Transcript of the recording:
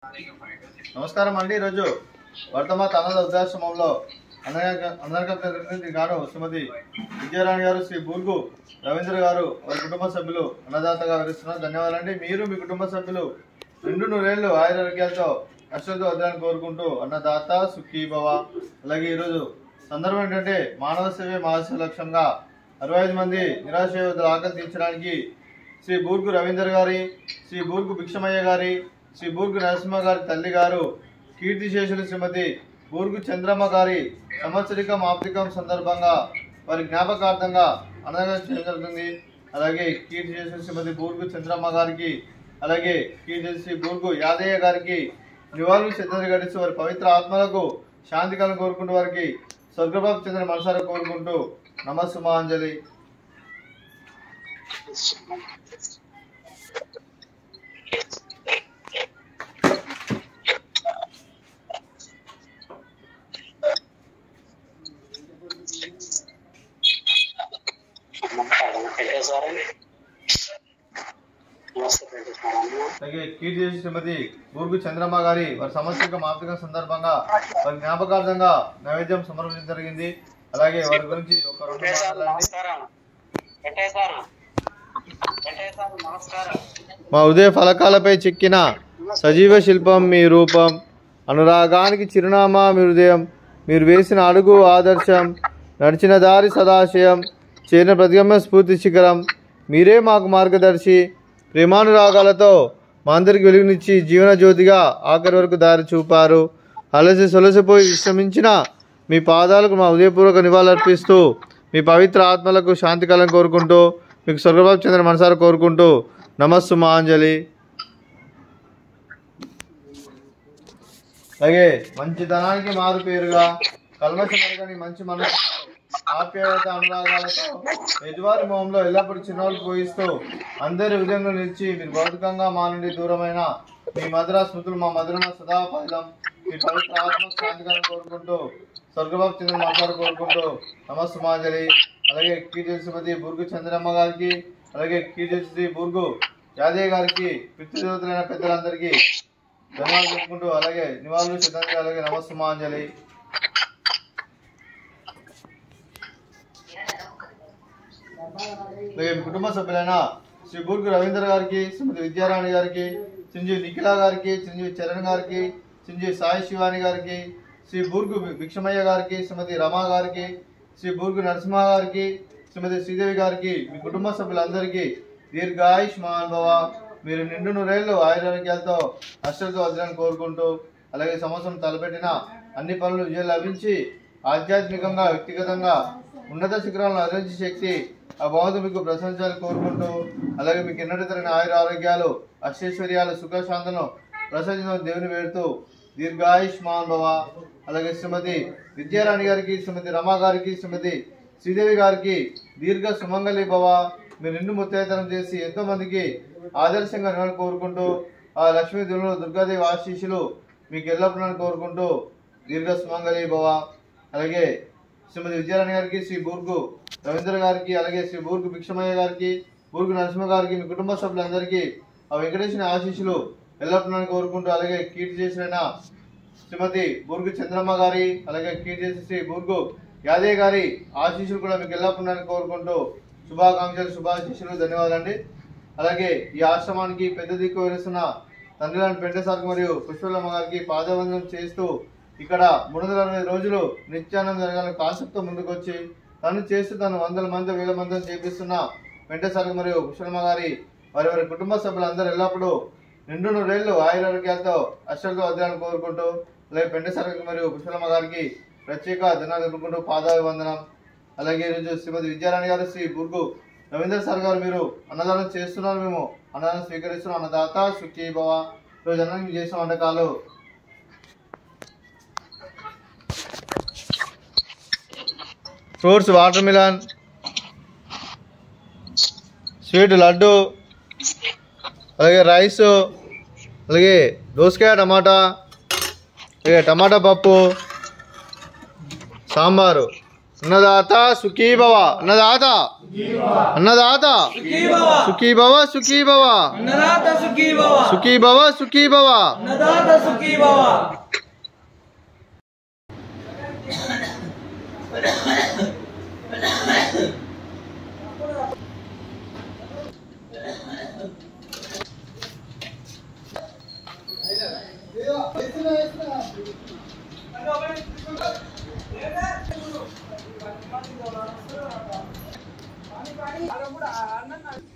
నమస్కారం అండి ఈరోజు వర్తమాత అన్నద వృద్ధాశ్రమంలో అందరికీ గాను శ్రీమతి విజయరాణి గారు శ్రీ బూర్గు రవీంద్ర గారు వారి కుటుంబ సభ్యులు అన్నదాతగా వివరిస్తున్నారు ధన్యవాదాలండి మీరు మీ కుటుంబ సభ్యులు రెండు నూరేళ్లు ఆయురారోగ్యాలతో అశ్వతో వద్దని కోరుకుంటూ అన్నదాత సుఖీ భవ అలాగే ఈరోజు సందర్భం ఏంటంటే మానవ సేవే మహాశయ లక్ష్యంగా అరవై ఐదు మంది నిరాశ్రయుల ఆకలి తీర్చడానికి శ్రీ బూర్గు రవీందర్ గారి శ్రీ బూర్గు భిక్షమయ్య గారి శ్రీ బూర్గు నరసింహ గారి తల్లి గారు కీర్తిశేషులు శ్రీమతి బూర్గు చంద్రమ్మ గారి సంవత్సరికం ఆప్తికం సందర్భంగా వారి జ్ఞాపకార్థంగా అన్నదానం చేయడం జరుగుతుంది అలాగే కీర్తిశేషులు శ్రీమతి బూర్గు చంద్రమ్మ గారికి అలాగే కీర్తి శ్రీ బూర్గు యాదయ్య గారికి నివాళులు సిద్ధంగా గడిచి వారి పవిత్ర ఆత్మలకు శాంతి కలను కోరుకుంటూ వారికి స్వర్గబాబు చెందిన మనసారా కోరుకుంటూ నమస్సుమాంజలి పెట్టేశారండి నమస్తే పెట్టేశారమ్మ అలాగే కీర్తి శ్రీమతి బూర్గు చంద్రమ్మ గారి వారి సంవత్సరిక మాపిక సందర్భంగా వారి జ్ఞాపకార్థంగా నైవేద్యం సమర్పించడం జరిగింది అలాగే వారి గురించి ఒక రెండు పెట్టేశారు మాటలండి నమస్కారం పెట్టేశారు పెట్టేశారు నమస్కారం మా ఉదయ ఫలకాలపై చెక్కిన సజీవ శిల్పం మీ రూపం అనురాగానికి చిరునామా మీ హృదయం మీరు వేసిన అడుగు ఆదర్శం నడిచిన దారి సదాశయం చేరిన ప్రతిగమ్య స్ఫూర్తి శిఖరం మీరే మాకు మార్గదర్శి ప్రేమానురాగాలతో మా అందరికి వెలుగునిచ్చి జీవన జ్యోతిగా ఆఖరి వరకు దారి చూపారు అలసి సొలసిపోయి విశ్రమించిన మీ పాదాలకు మా ఉదయపూర్వక నివాళులర్పిస్తూ మీ పవిత్ర ఆత్మలకు శాంతి కలం కోరుకుంటూ మీకు స్వర్గబాబు చంద్ర మనసారా కోరుకుంటూ నమస్సు మాంజలి అలాగే మంచితనానికి మారు పేరుగా కల్మషమరగని మంచి మనసు ఆప్యాయత అనురాగాలతో ఎదువారి మొహంలో ఎల్లప్పుడూ చిన్నోళ్ళు పోయిస్తూ అందరి హృదయంలో నిలిచి మీరు భౌతికంగా మా నుండి దూరమైన మీ మధుర స్మృతులు మా మధురమ సదా పైలం మీ పవిత్ర ఆత్మ శాంతిగా కోరుకుంటూ స్వర్గబాబు చంద్ర మనసారా కోరుకుంటూ నమస్సు మాంజలి అలాగే కీర్తి శ్రీమతి బుర్గు చంద్రమ్మ గారికి అలాగే కీర్తి శ్రీ బుర్గు యాదయ్య గారికి పితృదేవతలైన పెద్దలందరికీ ధన్యవాదాలు చెప్పుకుంటూ అలాగే నివాళులు సిద్ధాంతి అలాగే నమస్సుమాంజలి అలాగే మీ కుటుంబ సభ్యులైన శ్రీ బూర్గు రవీంద్ర గారికి శ్రీమతి విద్యారాణి గారికి చింజీ నిఖిల గారికి చింజీ చరణ్ గారికి చింజీ సాయి శివాని గారికి శ్రీ బూర్గు భిక్షమయ్య గారికి శ్రీమతి రమా గారికి శ్రీ బూర్గు నరసింహ గారికి శ్రీమతి శ్రీదేవి గారికి మీ కుటుంబ సభ్యులందరికీ దీర్ఘాయుష్ మహానుభవ మీరు నిండు నూరేళ్లు ఆయురారోగ్యాలతో అష్టలతో వదిలని కోరుకుంటూ అలాగే సంవత్సరం తలపెట్టిన అన్ని పనులు విజయం లభించి ఆధ్యాత్మికంగా వ్యక్తిగతంగా ఉన్నత శిఖరాలను అధించే శక్తి ఆ భగవంతు మీకు ప్రశంసాలు కోరుకుంటూ అలాగే మీకు ఎన్నటి తరని ఆయుర ఆరోగ్యాలు అష్టైశ్వర్యాలు సుఖశాంతను ప్రసరించిన దేవుని వేడుతూ దీర్ఘాయుష్మాన్ భవ అలాగే శ్రీమతి విద్యారాణి గారికి శ్రీమతి రమా గారికి శ్రీమతి శ్రీదేవి గారికి దీర్ఘ సుమంగళి భవ మీరు నిండు ముత్తైతనం చేసి ఎంతో మందికి ఆదర్శంగా నిలవాలని కోరుకుంటూ ఆ లక్ష్మీ దేవుడు దుర్గాదేవి ఆశీస్సులు మీకు ఎల్లప్పుడూ కోరుకుంటూ దీర్ఘ సుమంగళి భవ అలాగే శ్రీమతి విద్యారాణి గారికి శ్రీ బూర్గు రవీంద్ర గారికి అలాగే శ్రీ బూర్గు భిక్షమయ్య గారికి బూర్గు నరసింహ గారికి మీ కుటుంబ సభ్యులందరికీ ఆ వెంకటేశ్వర ఆశీస్సులు ఎల్లప్పుడూ కోరుకుంటూ అలాగే కీర్తి చేసిన శ్రీమతి బూర్గు చంద్రమ్మ గారి అలాగే కీర్తి చేసిన శ్రీ బూర్గు యాదయ్య గారి ఆశీస్సులు కూడా మీకు ఎల్లప్పుడూ కోరుకుంటూ శుభాకాంక్షలు శుభాశీస్సులు ధన్యవాదాలండి అలాగే ఈ ఆశ్రమానికి పెద్ద దిక్కు వహిస్తున్న తండ్రిలాంటి పెంటసార్కు మరియు పుష్పలమ్మ గారికి పాదవందనం చేస్తూ ఇక్కడ మూడు వందల అరవై రోజులు నిత్యానందం జరగాలని కాన్సెప్ట్తో ముందుకు వచ్చి తను చేస్తూ తను వందల మంది వేల మందిని చేపిస్తున్న వెంకటేశ్వర మరియు పుష్పలమ్మ గారి వారి వారి కుటుంబ సభ్యులందరూ ఎల్లప్పుడూ నిండు నూరేళ్లు ఆయురారోగ్యాలతో అష్టలతో వద్దాలని కోరుకుంటూ అలాగే పెంటసారి మరియు పుష్పలమ్మ గారికి ప్రత్యేక ధన్యవాదాలు తెలుపుకుంటూ పాదాభివందనం అలాగే ఈరోజు శ్రీమతి విద్యారాణి గారు శ్రీ బుర్గు రవీంద్ర సార్ గారు మీరు అన్నదానం చేస్తున్నారు మేము అన్నదానం స్వీకరిస్తున్నాం అన్నదాత సుఖీ భవ ఈరోజు అన్నం చేసిన వంటకాలు fruits watermelon sweet laddu అలాగే రైస్ అలాగే దోసకాయ టమాటా అలాగే టమాటా పప్పు సాంబారు అన్నదాత సుఖీ భవ అన్నదాత అన్నదాత సుఖీ భవ సుఖీ భవ అన్నదాత సుఖీ భవ సుఖీ భవ సుఖీ భవ అన్నదాత సుఖీ భవ అన్న